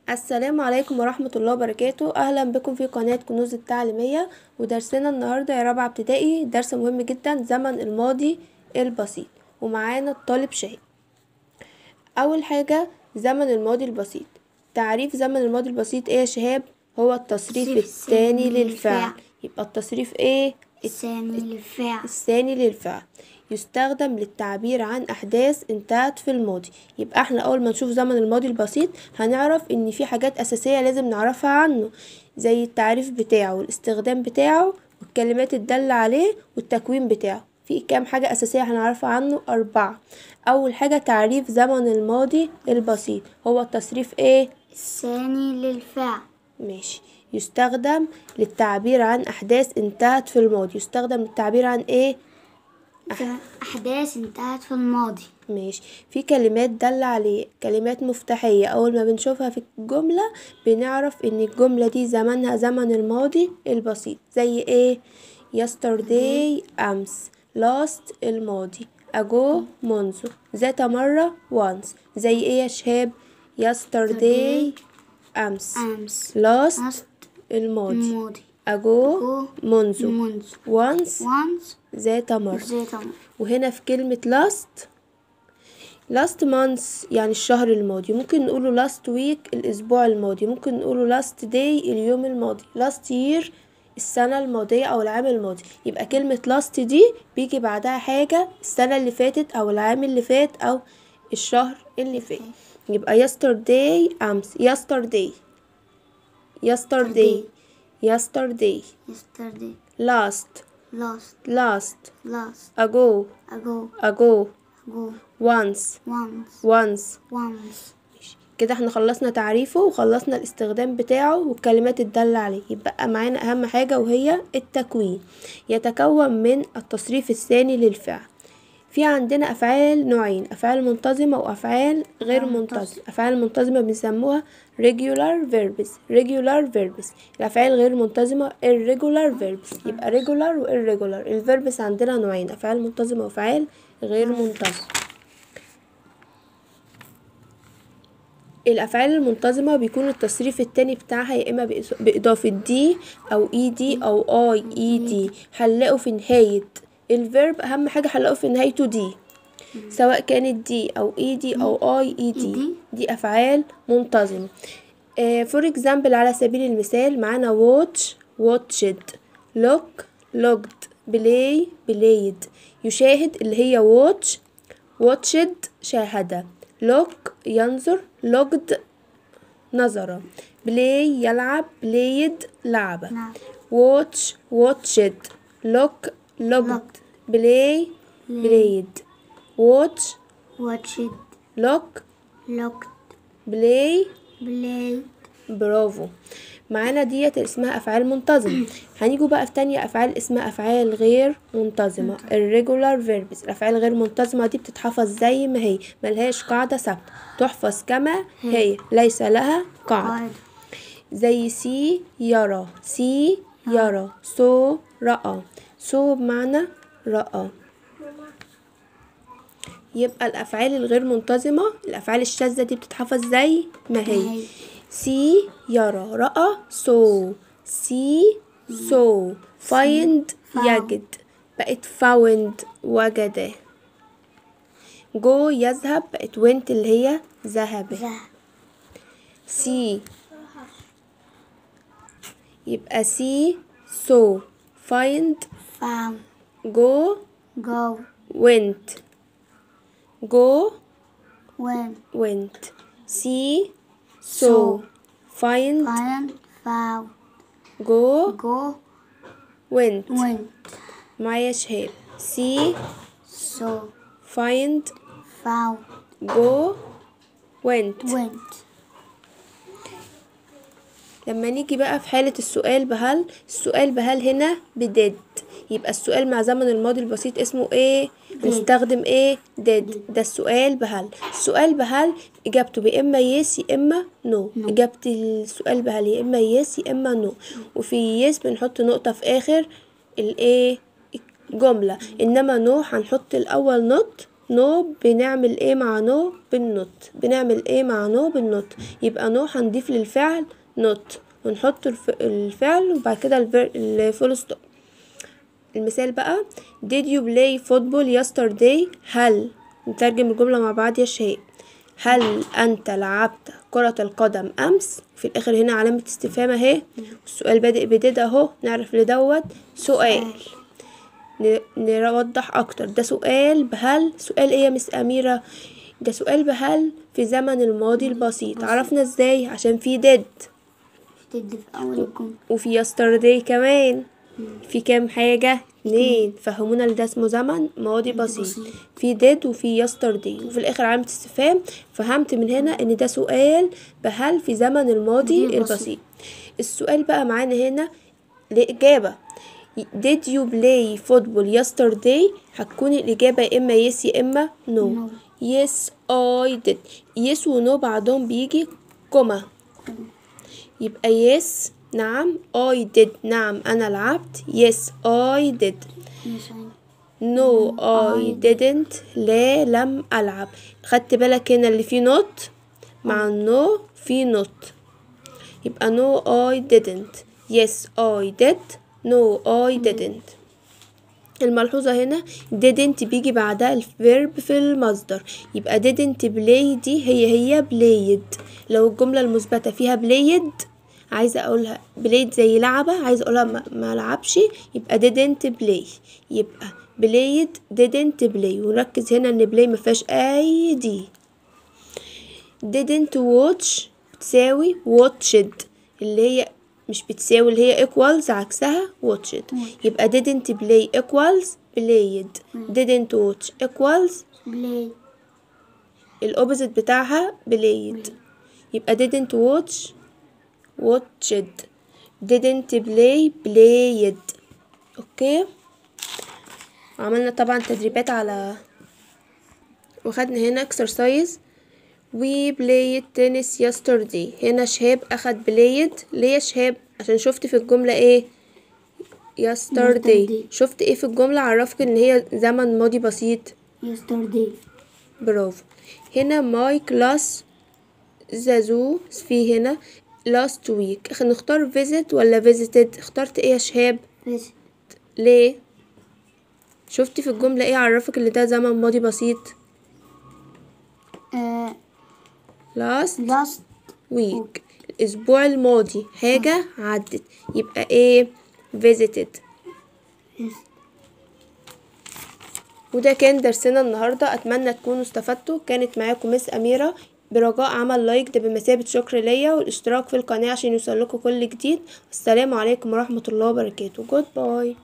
السلام عليكم ورحمة الله وبركاته أهلا بكم في قناة كنوز التعليمية ودرسنا النهاردة يا رابعة ابتدائي درس مهم جدا زمن الماضي البسيط ومعانا الطالب شاهد أول حاجة زمن الماضي البسيط تعريف زمن الماضي البسيط ايه يا شهاب هو التصريف التصريف الثاني الثاني للفعل للفعل. يبقى التصريف ايه الثاني للفعل الثاني للفعل يستخدم للتعبير عن أحداث انتهت في الماضي يبقى احنا أول ما نشوف زمن الماضي البسيط هنعرف إن في حاجات أساسية لازم نعرفها عنه زي التعريف بتاعه والاستخدام بتاعه والكلمات الدالة عليه والتكوين بتاعه في كام حاجة أساسية هنعرفها عنه أربعة أول حاجة تعريف زمن الماضي البسيط هو التصريف إيه الثاني للفعل ماشي يستخدم للتعبير عن أحداث انتهت في الماضي يستخدم للتعبير عن إيه أحداث انتهت في الماضي ماشي في كلمات دالة عليه كلمات مفتاحية أول ما بنشوفها في الجملة بنعرف إن الجملة دي زمنها زمن الماضي البسيط زي إيه yesterday أمس last الماضي ago منذ ذات مرة once زي إيه يا شهاب yesterday أمس أمس last أست الماضي الماضي ago أجو منذ منذ once once ذات مرة زي طمر وهنا في كلمة last last month يعني الشهر الماضي ممكن نقوله last week الأسبوع الماضي ممكن نقوله last day اليوم الماضي last year السنة الماضية أو العام الماضي يبقى كلمة last دي بيجي بعدها حاجة السنة اللي فاتت أو العام اللي فات أو الشهر اللي فات يبقى yesterday أمس yesterday yesterday yesterday yesterday last lost last lost ago ago ago ago once once once once كده احنا خلصنا تعريفه وخلصنا الاستخدام بتاعه والكلمات الدالة عليه يبقى معانا اهم حاجة وهي التكوين يتكون من التصريف الثاني للفعل في عندنا افعال نوعين افعال منتظمة وافعال غير منتظمة افعال منتظمة بنسموها regular verbs regular verbs الافعال غير منتظمة irregular verbs يبقى regular و irregular الverbs عندنا نوعين افعال منتظمة وافعال غير منتظمة الافعال المنتظمه بيكون التصريف التاني بتاعها يا اما بإس- باضافه دي او اي دي او اي اي دي هنلاقوا في نهايه الفيرب اهم حاجه هنلاقوا في نهايته دي سواء كانت دي او اي دي او اي اي دي دي. دي افعال منتظمه فور اكزامبل على سبيل المثال معانا واتش واتشد لوك لوكد بلاي بلايد يشاهد اللي هي واتش واتشد شاهد لوك ينظر لوكد نظر بلاي يلعب بلايد لعب نعم واتش واتشد لوك لوكد بلاي بلايد واتش watched لوك looked بلاي played برافو معانا ديت اسمها افعال منتظمه هنيجوا بقى في تانية افعال اسمها افعال غير منتظمه irregular verbs الافعال غير منتظمه دي بتتحفظ زي ما هي ملهاش قاعده ثابته تحفظ كما هي ليس لها قاعده قاعدة زي سي يرى سي يرى سو رأى سو بمعنى رأى يبقى الأفعال الغير منتظمة الأفعال الشاذة دي بتتحفظ زي ما هي ما هي. سي يرى رأى سو سي سو فايند found. يجد بقت فاوند وجد جو يذهب بقت went اللي هي ذهب ذهب سي يبقى سي سو find found go go went go went went see so find find found go go went went معايا شهاب see so find found go went went لما نيجي بقى في حالة السؤال بهل السؤال بهل هنا بديد يبقى السؤال مع زمن الماضي البسيط اسمه ايه نستخدم ايه ديد ده السؤال بهل السؤال بهل اجابته باما يس يا اما نو No. اجابة السؤال بهل يا اما يس يا اما نو وفي يس بنحط نقطة في اخر الايه جملة انما نو هنحط الاول نوت نو بنعمل ايه مع نو بالنوت بنعمل ايه مع نو بالنوت يبقى نو هنضيف للفعل نوت ونحط الف... الفعل وبعد كده الفير... الفول ستوب المثال بقى did you play football yesterday هل نترجم الجملة مع بعض يا شهاب هل أنت لعبت كرة القدم أمس في الآخر هنا علامة استفهام أهي السؤال بادئ بديد أهو نعرف لدوت سؤال ن- نوضح أكتر ده سؤال بهل سؤال إيه يا مس أميرة ده سؤال بهل في زمن الماضي البسيط عرفنا إزاي عشان في did تدي في أول الجملة وفي yesterday كمان في كام حاجة اتنين فهمونا اللي ده اسمه زمن ماضي بسيط بسيط. في did وفي yesterday وفي الآخر علامة استفهام فهمت من هنا إن ده سؤال بهل في زمن الماضي الماضي البسيط. البسيط السؤال بقى معانا هنا الإجابة did you play football yesterday هتكون الإجابة يا إما yes يا إما no No. yes I did yes و no بعدهم بيجي كوما يبقى yes نعم I did نعم أنا لعبت yes I did مثلا no I didn't لا لم ألعب خدت بالك هنا اللي فيه not مع no في not يبقى no I didn't yes I did no I didn't الملحوظة هنا didn't بيجي بعدها الفيرب في المصدر يبقى didn't play دي هي هي played لو الجملة المثبتة فيها played عايزة اقولها played زي لعبة عايزة اقولها ما, ما لعبش يبقى didn't play يبقى played didn't play ونركز هنا ان play مفيهاش اي دي didn't watch بتساوي watched اللي هي مش بتساوي اللي هي equals عكسها watched يبقى didn't play equals played didn't watch equals بلاي الأوبزيت بتاعها played يبقى didn't watch watched didn't play played اوكي عملنا طبعا تدريبات على وخدنا هنا exercise we played tennis yesterday هنا شهاب أخد played ليه يا شهاب عشان شفت في الجملة ايه yesterday Yesterday. شفت ايه في الجملة عرفك ان هي زمن ماضي بسيط yesterday برافو هنا my class زازو في هنا last week اخ نختار visit ولا visited اخترت ايه يا شهاب visit ليه شفتي في الجملة ايه عرفك اللي ده زمن ماضي بسيط uh, last last week الأسبوع الماضي حاجة عدت يبقى ايه visited وده كان درسنا النهاردة أتمنى تكونوا استفدتوا كانت معاكم مس أميرة برجاء عمل لايك ده بمثابة شكر ليا والاشتراك في القناة عشان يوصلكوا كل جديد والسلام عليكم ورحمة الله وبركاته جود باي